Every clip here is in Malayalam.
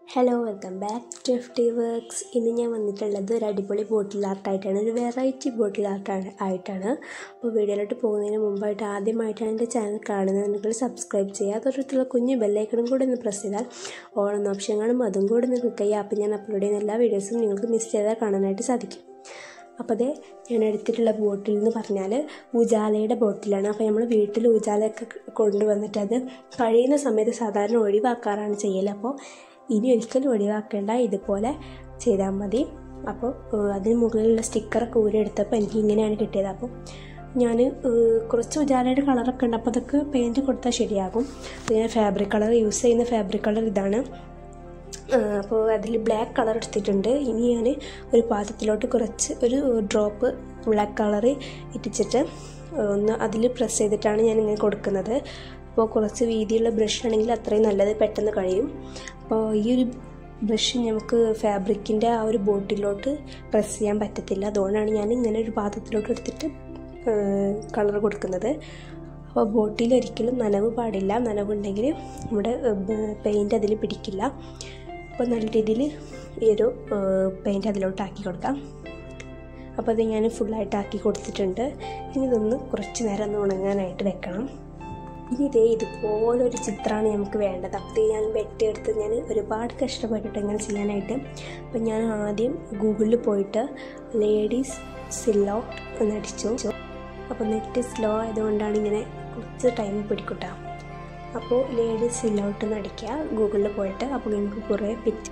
hello welcome back to F T works ഇന്ന് ഞാൻ വന്നിട്ടുള്ളത് ഒരു അടിപൊളി ബോട്ടിൽ ആർട്ടായിട്ടാണ് ഒരു വെറൈറ്റി ബോട്ടിൽ ആർട്ടാണ് ആയിട്ടാണ് അപ്പോൾ വീഡിയോയിലോട്ട് പോകുന്നതിന് മുമ്പായിട്ട് ആദ്യമായിട്ടാണ് എൻ്റെ ചാനൽ കാണുന്നതെങ്കിൽ സബ്സ്ക്രൈബ് ചെയ്യുക തൊട്ടടുത്തുള്ള കുഞ്ഞ് ബെല്ലൈക്കണും കൂടി ഒന്ന് പ്രസ് ചെയ്താൽ ഓൺ എന്ന ഓപ്ഷൻ കാണും അതും കൂടി ഒന്ന് ക്ലിക്ക് ചെയ്യുക അപ്പോൾ ഞാൻ അപ്ലോഡ് ചെയ്യുന്ന എല്ലാ വീഡിയോസും നിങ്ങൾക്ക് മിസ് ചെയ്താൽ കാണാനായിട്ട് സാധിക്കും അപ്പോൾ അതേ ഞാൻ എടുത്തിട്ടുള്ള ബോട്ടിൽ എന്ന് പറഞ്ഞാൽ ഉജാലയുടെ ബോട്ടിലാണ് അപ്പോൾ നമ്മൾ വീട്ടിൽ ഉജാലയൊക്കെ കൊണ്ടുവന്നിട്ട് അത് കഴിയുന്ന സമയത്ത് സാധാരണ ഒഴിവാക്കാറാണ് ചെയ്യൽ അപ്പോൾ ഇനി ഒരിക്കലും ഒഴിവാക്കേണ്ട ഇതുപോലെ ചെയ്താൽ മതി അപ്പോൾ അതിന് മുകളിലുള്ള സ്റ്റിക്കറൊക്കെ ഊരെടുത്തപ്പോൾ എനിക്ക് ഇങ്ങനെയാണ് കിട്ടിയത് അപ്പോൾ ഞാൻ കുറച്ച് ഉജാലയുടെ കളറൊക്കെ ഉണ്ട് അപ്പോൾ അതൊക്കെ പെയിൻറ്റ് കൊടുത്താൽ ശരിയാകും അപ്പോൾ ഞാൻ ഫാബ്രിക് കളർ യൂസ് ചെയ്യുന്ന ഫാബ്രിക് കളർ ഇതാണ് അപ്പോൾ അതിൽ ബ്ലാക്ക് കളർ എടുത്തിട്ടുണ്ട് ഇനി ഞാൻ ഒരു പാത്രത്തിലോട്ട് കുറച്ച് ഒരു ഡ്രോപ്പ് ബ്ലാക്ക് കളർ ഇറ്റിച്ചിട്ട് ഒന്ന് അതിൽ പ്രസ് ചെയ്തിട്ടാണ് ഞാൻ ഇങ്ങനെ കൊടുക്കുന്നത് അപ്പോൾ കുറച്ച് വീതിയുള്ള ബ്രഷ് ആണെങ്കിൽ അത്രയും നല്ലത് പെട്ടെന്ന് കഴിയും അപ്പോൾ ഈ ഒരു ബ്രഷ് നമുക്ക് ഫാബ്രിക്കിൻ്റെ ആ ഒരു ബോട്ടിലോട്ട് പ്രസ് ചെയ്യാൻ പറ്റത്തില്ല അതുകൊണ്ടാണ് ഞാൻ ഇങ്ങനെ ഒരു പാത്രത്തിലോട്ട് എടുത്തിട്ട് കളർ കൊടുക്കുന്നത് അപ്പോൾ ബോട്ടിൽ ഒരിക്കലും നനവ് പാടില്ല നനവുണ്ടെങ്കിൽ നമ്മുടെ പെയിൻറ്റ് അതിൽ പിടിക്കില്ല അപ്പോൾ നല്ല രീതിയിൽ ഈ ഒരു പെയിൻറ്റ് അതിലോട്ട് ആക്കി കൊടുക്കാം അപ്പോൾ അത് ഞാൻ ഫുള്ളായിട്ട് ആക്കി കൊടുത്തിട്ടുണ്ട് ഇനി ഇതൊന്ന് കുറച്ച് നേരം ഒന്ന് ഉണങ്ങാനായിട്ട് വെക്കണം ഇനി ഇതേ ഇതുപോലൊരു ചിത്രമാണ് നമുക്ക് വേണ്ടത് അപ്പോൾ ഞാൻ വെട്ടിയെടുത്ത് ഞാൻ ഒരുപാട് കഷ്ടപ്പെട്ടിട്ട് ഇങ്ങനെ ചെയ്യാനായിട്ട് അപ്പം ഞാൻ ആദ്യം ഗൂഗിളിൽ പോയിട്ട് ലേഡീസ് സില്ലോ എന്നടിച്ചു അപ്പോൾ നെറ്റ് സ്ലോ ആയതുകൊണ്ടാണ് ഇങ്ങനെ കുറച്ച് ടൈം പിടിക്കൂട്ടാ അപ്പോൾ ലേഡീസ് സില്ലോട്ട് നടിക്കുക ഗൂഗിളിൽ പോയിട്ട് അപ്പോൾ നിങ്ങൾക്ക് കുറേ പിക്ചർ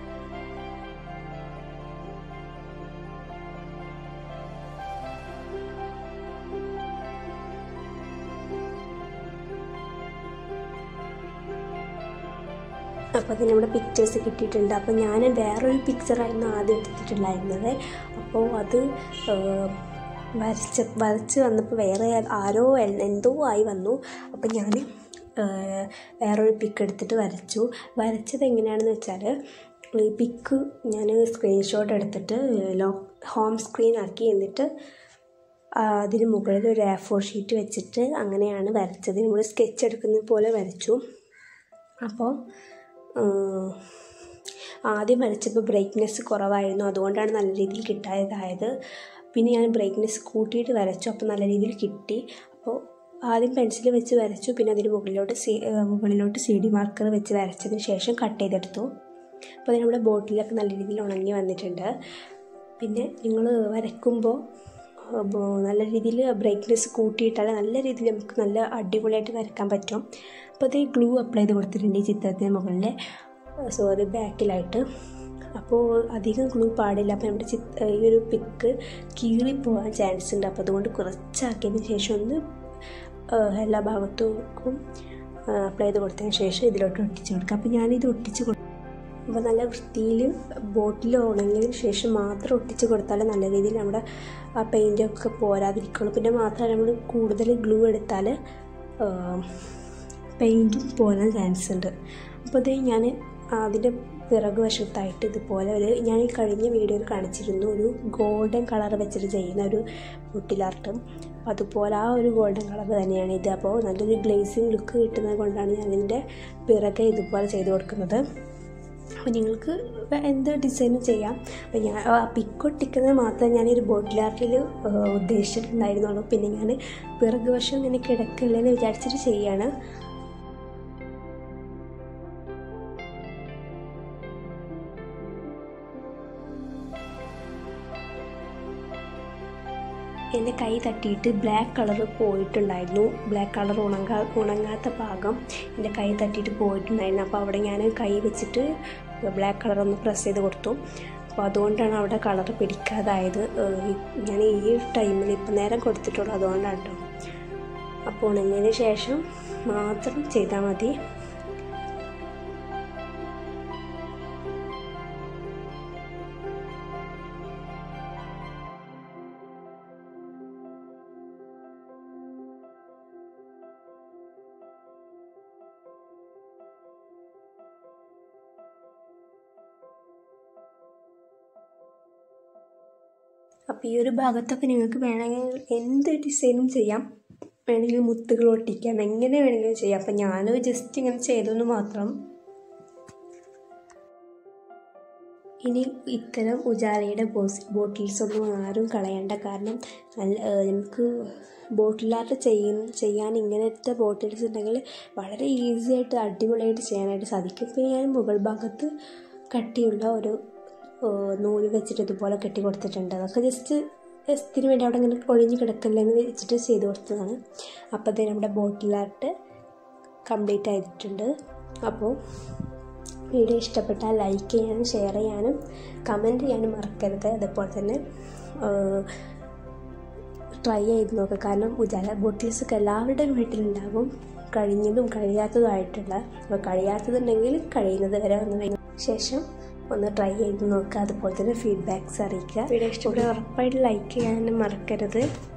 അപ്പോൾ അതിന് നമ്മുടെ പിക്ചേഴ്സ് കിട്ടിയിട്ടുണ്ട് അപ്പോൾ ഞാൻ വേറൊരു പിക്ചറായിരുന്നു ആദ്യം എടുത്തിട്ടുണ്ടായിരുന്നത് അപ്പോൾ അത് വരച്ച് വരച്ച് വന്നപ്പോൾ വേറെ ആരോ എന്തോ ആയി വന്നു അപ്പോൾ ഞാൻ വേറൊരു പിക്ക് എടുത്തിട്ട് വരച്ചു വരച്ചത് എങ്ങനെയാണെന്ന് വെച്ചാൽ ഈ പിക്ക് ഞാൻ സ്ക്രീൻഷോട്ട് എടുത്തിട്ട് ലോ ഹോം സ്ക്രീൻ ആക്കി എന്നിട്ട് അതിന് മുകളിൽ ഒരു എ ഫോർ ഷീറ്റ് വെച്ചിട്ട് അങ്ങനെയാണ് വരച്ചത് നമ്മൾ സ്കെച്ച് എടുക്കുന്നത് പോലെ വരച്ചു അപ്പോൾ ആദ്യം വരച്ചപ്പോൾ ബ്രൈറ്റ്നെസ് കുറവായിരുന്നു അതുകൊണ്ടാണ് നല്ല രീതിയിൽ കിട്ടായതായത് പിന്നെ ഞാൻ ബ്രൈറ്റ്നെസ് കൂട്ടിയിട്ട് വരച്ചു അപ്പോൾ നല്ല രീതിയിൽ കിട്ടി അപ്പോൾ ആദ്യം പെൻസിൽ വെച്ച് വരച്ചു പിന്നെ അതിന് മുകളിലോട്ട് സി മുകളിലോട്ട് സി ഡി മാർക്കർ വെച്ച് വരച്ചതിന് ശേഷം കട്ട് ചെയ്തെടുത്തു അപ്പോൾ അത് നമ്മുടെ ബോട്ടിലൊക്കെ നല്ല രീതിയിൽ ഉണങ്ങി വന്നിട്ടുണ്ട് പിന്നെ നിങ്ങൾ വരയ്ക്കുമ്പോൾ നല്ല രീതിയിൽ ബ്രൈറ്റ്നെസ് കൂട്ടിയിട്ടാൽ നല്ല രീതിയിൽ നമുക്ക് നല്ല അടിപൊളിയായിട്ട് വരയ്ക്കാൻ പറ്റും അപ്പോൾ അത് ഗ്ലൂ അപ്ലൈ ചെയ്ത് കൊടുത്തിട്ടുണ്ട് ഈ ചിത്രത്തിന് മുകളിൽ സോ അത് ബാക്കിലായിട്ട് അപ്പോൾ അധികം ഗ്ലൂ പാടില്ല അപ്പോൾ നമ്മുടെ ചിത്ര ഈ ഒരു പിക്ക് കീറിപ്പോകാൻ ചാൻസ് ഉണ്ട് അപ്പോൾ അതുകൊണ്ട് കുറച്ചാക്കിയതിന് ശേഷം ഒന്ന് എല്ലാ ഭാഗത്തും അപ്ലൈ ചെയ്ത് കൊടുത്തതിന് ശേഷം ഇതിലോട്ട് ഒട്ടിച്ച് കൊടുക്കുക അപ്പോൾ ഞാനിത് ഒട്ടിച്ച് കൊടുക്കും അപ്പോൾ നല്ല വൃത്തിയിൽ ബോട്ടിൽ ഉണങ്ങിയതിന് ശേഷം മാത്രം ഒട്ടിച്ച് കൊടുത്താൽ നല്ല രീതിയിൽ നമ്മുടെ ആ പെയിൻറ്റൊക്കെ പോരാതിരിക്കുള്ളൂ പിന്നെ മാത്രമല്ല നമ്മൾ കൂടുതൽ ഗ്ലൂ എടുത്താൽ പെയിൻറ്റും പോരാൻ ചാൻസ് ഉണ്ട് അപ്പോൾ ഇത് ഞാൻ അതിൻ്റെ പിറകു വശത്തായിട്ട് ഇതുപോലെ ഒരു ഞാൻ ഈ കഴിഞ്ഞ വീഡിയോയിൽ കാണിച്ചിരുന്നു ഒരു ഗോൾഡൻ കളർ വെച്ചിട്ട് ചെയ്യുന്ന ഒരു ബുട്ടിലാർട്ടും അതുപോലെ ആ ഒരു ഗോൾഡൻ കളർ തന്നെയാണ് ഇത് അപ്പോൾ നല്ലൊരു ഗ്ലേസിങ് ലുക്ക് കിട്ടുന്നത് കൊണ്ടാണ് ഞാൻ ഇതിൻ്റെ പിറകെ ഇതുപോലെ ചെയ്ത് കൊടുക്കുന്നത് അപ്പോൾ നിങ്ങൾക്ക് എന്ത് ഡിസൈനും ചെയ്യാം അപ്പോൾ ഞാൻ ആ പിക്ക് ഒട്ടിക്കുന്നത് മാത്രമേ ഞാൻ ഒരു ബോട്ടിൽ ആർട്ടിൽ ഉദ്ദേശിച്ചിട്ടുണ്ടായിരുന്നുള്ളൂ പിന്നെ ഞാൻ പിറകു വശം ഇങ്ങനെ കിടക്കില്ലെന്ന് വിചാരിച്ചിട്ട് ചെയ്യാണ് എൻ്റെ കൈ തട്ടിയിട്ട് ബ്ലാക്ക് കളർ പോയിട്ടുണ്ടായിരുന്നു ബ്ലാക്ക് കളർ ഉണങ്ങാ ഉണങ്ങാത്ത ഭാഗം എൻ്റെ കൈ തട്ടിയിട്ട് പോയിട്ടുണ്ടായിരുന്നു അപ്പോൾ അവിടെ ഞാൻ കൈ വെച്ചിട്ട് ബ്ലാക്ക് കളർ ഒന്ന് പ്രസ് ചെയ്ത് കൊടുത്തു അപ്പോൾ അതുകൊണ്ടാണ് അവിടെ കളർ പിടിക്കാതായത് ഞാൻ ഈ ടൈമിൽ ഇപ്പം നേരം കൊടുത്തിട്ടുള്ളൂ അതുകൊണ്ടാണ് കേട്ടോ അപ്പോൾ ഉണങ്ങിയതിന് ശേഷം മാത്രം ചെയ്താൽ മതി അപ്പോൾ ഈ ഒരു ഭാഗത്തൊക്കെ നിങ്ങൾക്ക് വേണമെങ്കിൽ എന്ത് ഡിസൈനും ചെയ്യാം വേണമെങ്കിൽ മുത്തുകൾ ഒട്ടിക്കാം എങ്ങനെ വേണമെങ്കിലും ചെയ്യാം അപ്പം ഞാൻ ജസ്റ്റ് ഇങ്ങനെ ചെയ്തെന്ന് മാത്രം ഇനി ഇത്തരം ഉജാലയുടെ ബോസ് ബോട്ടിൽസ് ഒന്നും ആരും കളയണ്ട കാരണം നല്ല നമുക്ക് ബോട്ടിൽ ആർട്ട് ചെയ്യുന്ന ചെയ്യാൻ ഇങ്ങനത്തെ ബോട്ടിൽസ് ഉണ്ടെങ്കിൽ വളരെ ഈസി ആയിട്ട് അടിപൊളിയായിട്ട് ചെയ്യാനായിട്ട് സാധിക്കും പിന്നെ ഞാൻ മുകൾ ഭാഗത്ത് കട്ടിയുള്ള ഒരു നൂല് വെച്ചിട്ട് ഇതുപോലെ കെട്ടി കൊടുത്തിട്ടുണ്ട് അതൊക്കെ ജസ്റ്റ് ജസ്റ്റിന് വേണ്ടി അവിടെ ഇങ്ങനെ ഒഴിഞ്ഞ് കിടക്കില്ലെന്ന് വെച്ചിട്ട് ചെയ്ത് കൊടുത്തതാണ് അപ്പോൾ അത് നമ്മുടെ ബോട്ടിൽ ആർട്ട് കംപ്ലീറ്റ് ആയിട്ടുണ്ട് അപ്പോൾ വീഡിയോ ഇഷ്ടപ്പെട്ടാൽ ലൈക്ക് ചെയ്യാനും ഷെയർ ചെയ്യാനും കമൻറ്റ് ചെയ്യാനും മറക്കരുത് അതേപോലെ തന്നെ ട്രൈ ചെയ്ത് നോക്കുക കാരണം ഉജാല ബോട്ടിൽസ് ഒക്കെ എല്ലാവരുടെയും വീട്ടിലുണ്ടാകും കഴിഞ്ഞതും കഴിയാത്തതുമായിട്ടുള്ള അപ്പോൾ കഴിയാത്തതുണ്ടെങ്കിൽ കഴിയുന്നത് വരെ വന്ന് ശേഷം ഒന്ന് ട്രൈ ചെയ്ത് നോക്കുക അതുപോലെ തന്നെ ഫീഡ്ബാക്ക്സ് അറിയിക്കുക വീഡിയോ ഇഷ്ടപ്പെട്ട ഉറപ്പായിട്ട് ലൈക്ക് ചെയ്യാനും മറക്കരുത്